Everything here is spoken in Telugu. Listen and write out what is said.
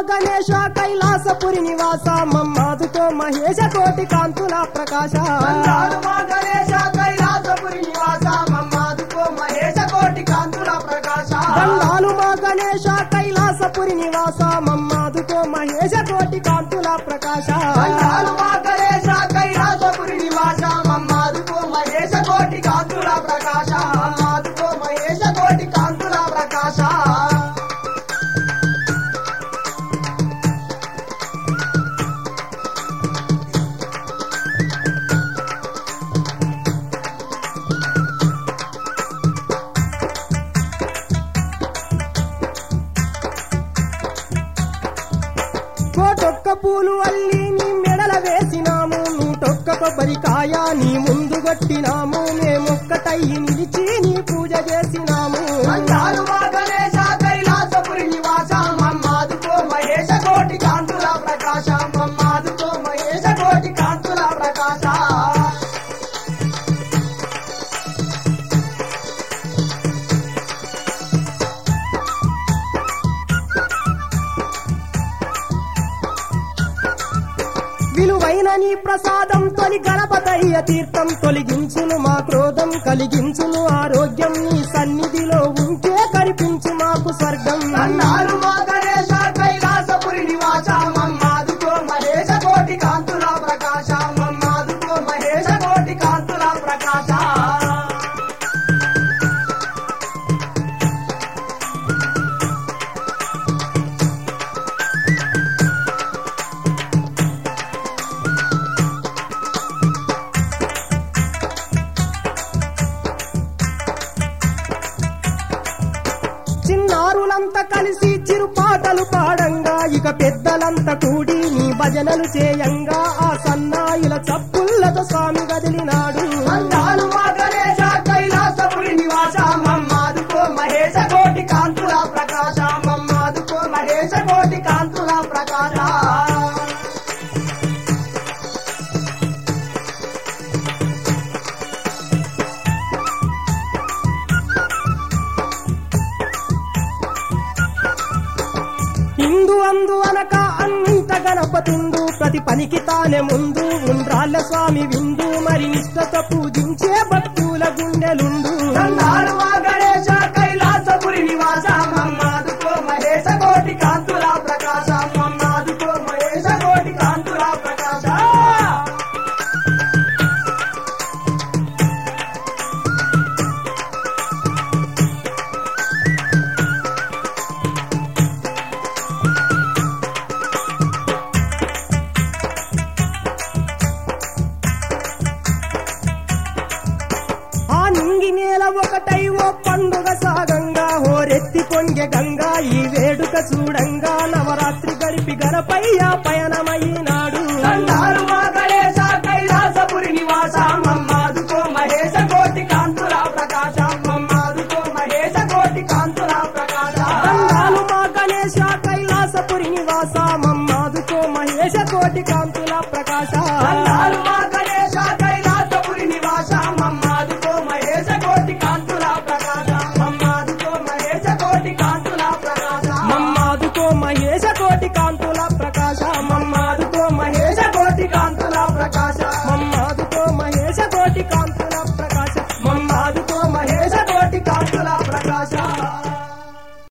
గణేశ కైలాసపురి నివాస మమ్మాదుకో మహేశ కోటి కాంతుల ప్రకాశ దండాలు మా గణేశ కైలాసపురి నివాస మమ్మాదుకో మహేశ కోటి కాంతుల ప్రకాశ దండాలు మా గణేశ కైలాసపురి నివాస మమ్మాదుకో మహేశ కోటి కాంతుల ప్రకాశ దండాలు మా గణేశ కైలాసపురి నివాస మమ్మాదుకో మహేశ కోటి కాంతుల ప్రకాశ మమ్మాదుకో మహేశ కోటి కాంతుల ప్రకాశ కోటొక్క పూలు అల్లి నీ మెడల వేసినాము నూటొక్క కొబ్బరికాయ నీ ముందు కొట్టినాము మేమొక్కటయ్యి నిలిచి నీ పూజ చేసినాము దండాలు మా గణేశ కైలాసపురి నివాస మమ్మాదుకో మహేశ కోటి కాంతుల ప్రకాశ మమ్మాదుకో మహేశ కోటి కాంతుల ప్రకాశ విలువైన నీ ప్రసాదం తొలి గణపతయ్య తీర్థం తొలగించును మా క్రోధం కలిగించును ఆరోగ్యం నీ సన్నిధిలో ఉంటే కనిపించు మాకు స్వర్గం దండాలు మా గణేశ కైలాసపురి నివాస మమ్మాదుకో మహేశ కోటి కాంతుల ప్రకాశ మమ్మాదుకో మహేశ కోటి కాంతుల ప్రకాశ చిన్నారులంతా కలిసి చిరు పాటలు పాడంగా ఇక పెద్దలంతా కూడి నీ భజనలు చేయంగా ఆ సన్నాయిల చప్పుళ్ళతో స్వామి కదిలినాడు దండాలు మా గణేశ కైలాసపురి నివాస మమ్మాదుకో మహేశ కోటి కాంతుల ప్రకాశ మమ్మాదుకో మహేశ కోటి కాంతుల ప్రకాశ ఇందు అందు అనక అన్నింత గణపతుండు ప్రతి పనికి తానే ముందు ఉండ్రాళ్ళ స్వామి విందు మరి నిష్టతో పూజించే భక్తుల గుండెలుండు దండాలు మా గణేశ కైలాసపురి నివాస మమ్మాదుకో మహేశ కోటి కాంతుల ప్రకాశ మమ్మాదుకో మహేశ కోటి కాంతుల ప్రకాశ ఆ నింగి నేల ఒకటై ఓ పండుగ సాగంగా హోరెత్తి పొంగె గంగా ఈ వేడుక చూడంగా నవరాత్రి గడిపి గణపయ్య పయనమైనాడు దండాలు మా గణేశ కైలాసపురి నివాస మమ్మాదుకో మహేశ కోటి కాంతుల ప్రకాశ మమ్మాదుకో మహేశ కోటి కాంతుల ప్రకాశ దండాలు మా గణేశ కైలాసపురి నివాస మమ్మాదుకో మహేశ కోటి కాంతుల ప్రకాశ దండాలు మా